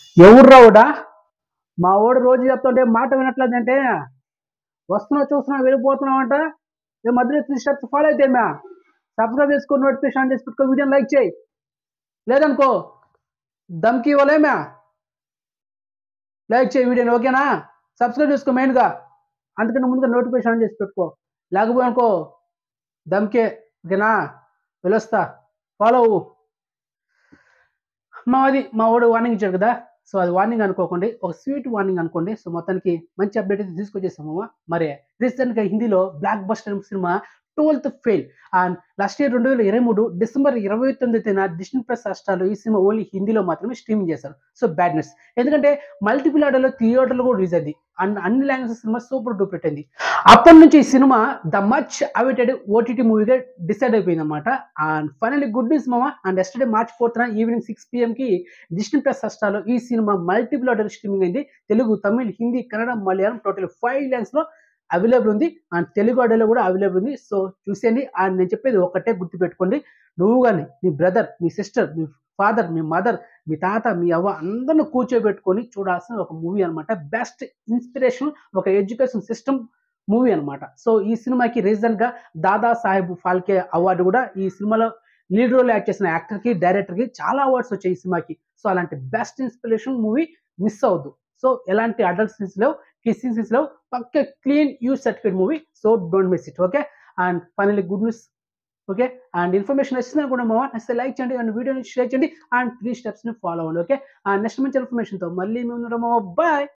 ఎవరు రావుడా మా ఓడు రోజు చెప్తుంటే మాట వినట్లేదంటే వస్తున్నావు చూస్తున్నావు వెళ్ళిపోతున్నావు అంట ఏ మధ్యలో త్రీ స్టెప్స్ ఫాలో అయితే మ్యా సబ్స్క్రైబ్ చేసుకుని నోటిఫికేషన్ ఆన్ చేసి పెట్టుకో వీడియోని లైక్ చేయి లేదనుకో దమ్కి ఇవ్వలేమ్యా లైక్ చేయి వీడియోని ఓకేనా సబ్స్క్రైబ్ చేసుకో మెయిన్గా అందుకని ముందుగా నోటిఫికేషన్ ఆన్ చేసి పెట్టుకో లేకపోతే అనుకో దమ్కే ఓకేనా వెళ్ళొస్తా ఫాలో అవ్వు మా అది మా వాడు వార్నింగ్ ఇచ్చాడు కదా సో అది వార్నింగ్ అనుకోకండి ఒక స్వీట్ వార్నింగ్ అనుకోండి సో మొత్తానికి మంచి అప్డేట్ అయితే తీసుకొచ్చేసాము మరి రీసెంట్గా హిందీలో బ్లాక్ బస్టర్ సినిమా twelfth fail and last year రెండు వేల ఇరవై మూడు డిసెంబర్ ఇరవై తొమ్మిది తేదీన డిస్నీ ప్లస్ రాష్ట్రాలు ఈ సినిమా ఓన్లీ హిందీలో మాత్రమే స్ట్రీమింగ్ చేశారు సో బ్యాడ్ న్యూస్ ఎందుకంటే మల్టిపుల్ ఆర్డర్లో థియేటర్లు కూడా రిలీజ్ అయింది అండ్ అన్ని లాంగ్వేజెస్ సినిమా సూపర్ డూపర్ అయింది అప్పటి నుంచి ఈ సినిమా ద మచ్ అవైటెడ్ ఓటీటీ మూవీగా డిసైడ్ అయిపోయింది అనమాట అండ్ ఫైనల్లీ గుడ్ న్యూస్ మామ అండ్ ఎస్టర్డే మార్చ్ ఫోర్త్న ఈవినింగ్ సిక్స్ కి డిస్నీ ప్లస్ రాష్ట్రాల్లో ఈ సినిమా మల్టిపుల్ ఆర్డర్ స్ట్రీమింగ్ అయింది తెలుగు తమిళ్ హిందీ కన్నడ మలయాళం టోటల్ ఫైవ్ లాంగ్స్ లో అవైలబుల్ ఉంది అండ్ తెలుగు ఆడియోలో కూడా అవైలబుల్ ఉంది సో చూసేయండి అండ్ నేను చెప్పేది ఒకటే గుర్తుపెట్టుకోండి నువ్వు కానీ మీ బ్రదర్ మీ సిస్టర్ మీ ఫాదర్ మీ మదర్ మీ తాత మీ అవ్వ అందరిని కూర్చోబెట్టుకొని చూడాల్సిన ఒక మూవీ అనమాట బెస్ట్ ఇన్స్పిరేషన్ ఒక ఎడ్యుకేషన్ సిస్టమ్ మూవీ అనమాట సో ఈ సినిమాకి రీసెంట్ గా దాదా సాహెబ్ ఫాల్కే అవార్డు కూడా ఈ సినిమాలో లీడ్ రోల్ యాక్ట్ చేసిన యాక్టర్ కి డైరెక్టర్ కి చాలా అవార్డ్స్ వచ్చాయి ఈ సినిమాకి సో అలాంటి బెస్ట్ ఇన్స్పిరేషన్ మూవీ మిస్ అవ్వద్దు సో ఎలాంటి అడల్ట్ సీన్స్ లేవు కిస్సింగ్ సీన్స్ లేవు పక్క clean U certificate movie so don't miss it okay and finally good news okay and information నచ్చింది అనుకుంటే మా నచ్చితే లైక్ చేయండి అండ్ వీడియోని షేర్ చేయండి అండ్ త్రీ స్టెప్స్ని ఫాలో అవ్వండి ఓకే అండ్ నెక్స్ట్ మంచి ఇన్ఫర్మేషన్తో మళ్ళీ మేము బాయ్